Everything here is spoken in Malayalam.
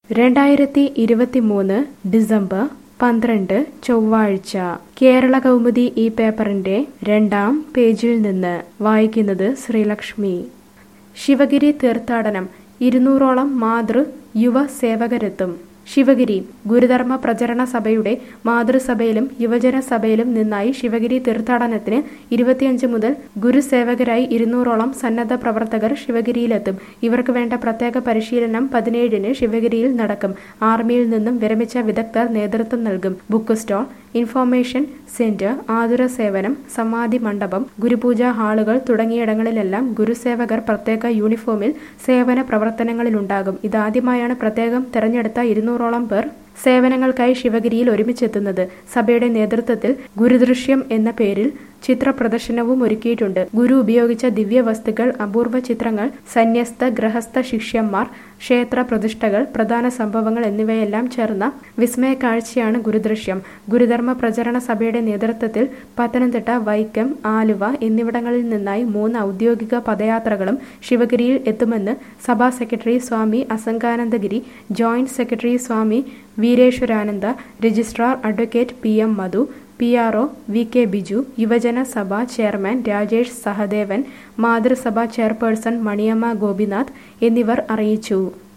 രണ്ടായിരത്തി ഇരുപത്തിമൂന്ന് ഡിസംബർ പന്ത്രണ്ട് ചൊവ്വാഴ്ച കേരള കൗമുദി ഈ പേപ്പറിന്റെ രണ്ടാം പേജിൽ നിന്ന് വായിക്കുന്നത് ശ്രീലക്ഷ്മി ശിവഗിരി തീർത്ഥാടനം ഇരുന്നൂറോളം മാതൃ യുവ സേവകരെത്തും ശിവഗിരി ഗുരുധർമ്മ പ്രചരണ സഭയുടെ മാതൃസഭയിലും യുവജന സഭയിലും നിന്നായി ശിവഗിരി തീർത്ഥാടനത്തിന് ഇരുപത്തിയഞ്ച് മുതൽ ഗുരുസേവകരായി ഇരുന്നൂറോളം സന്നദ്ധ പ്രവർത്തകർ ശിവഗിരിയിലെത്തും ഇവർക്ക് വേണ്ട പ്രത്യേക പരിശീലനം പതിനേഴിന് ശിവഗിരിയിൽ നടക്കും ആർമിയിൽ നിന്നും വിരമിച്ച വിദഗ്ധർ നേതൃത്വം നൽകും ബുക്ക് സ്റ്റാൾ ഇൻഫോർമേഷൻ സെന്റർ ആതുര സേവനം സമാധി മണ്ഡപം ഗുരുപൂജ ഹാളുകൾ തുടങ്ങിയിടങ്ങളിലെല്ലാം ഗുരുസേവകർ പ്രത്യേക യൂണിഫോമിൽ സേവന പ്രവർത്തനങ്ങളിലുണ്ടാകും ഇതാദ്യമായാണ് പ്രത്യേകം തെരഞ്ഞെടുത്ത ഇരുന്നൂറോളം പേർ സേവനങ്ങൾക്കായി ശിവഗിരിയിൽ ഒരുമിച്ചെത്തുന്നത് സഭയുടെ നേതൃത്വത്തിൽ ഗുരുദൃശ്യം എന്ന പേരിൽ ചിത്ര പ്രദർശനവും ഒരുക്കിയിട്ടുണ്ട് ഗുരു ഉപയോഗിച്ച ദിവ്യ വസ്തുക്കൾ അപൂർവ ചിത്രങ്ങൾ സന്യസ്ത ഗ്രഹസ്ഥ ശിഷ്യന്മാർ ക്ഷേത്ര പ്രതിഷ്ഠകൾ പ്രധാന സംഭവങ്ങൾ എന്നിവയെല്ലാം ചേർന്ന വിസ്മയ കാഴ്ചയാണ് ഗുരുദൃശ്യം ഗുരുധർമ്മ പ്രചരണ സഭയുടെ നേതൃത്വത്തിൽ പത്തനംതിട്ട വൈക്കം ആലുവ എന്നിവിടങ്ങളിൽ നിന്നായി മൂന്ന് ഔദ്യോഗിക പദയാത്രകളും ശിവഗിരിയിൽ എത്തുമെന്ന് സഭാ secretary Swami Asanganandagiri joint secretary Swami Veereshwarananda registrar advocate P M Madhu P R O V K Biju യുവജന സഭ ചെയർമാൻ രാജേഷ് സഹദേവൻ മാതൃസഭ ചെയർപേഴ്സൺ മണിയമ്മ ഗോപിനാഥ് എന്നിവർ അറിയിച്ചു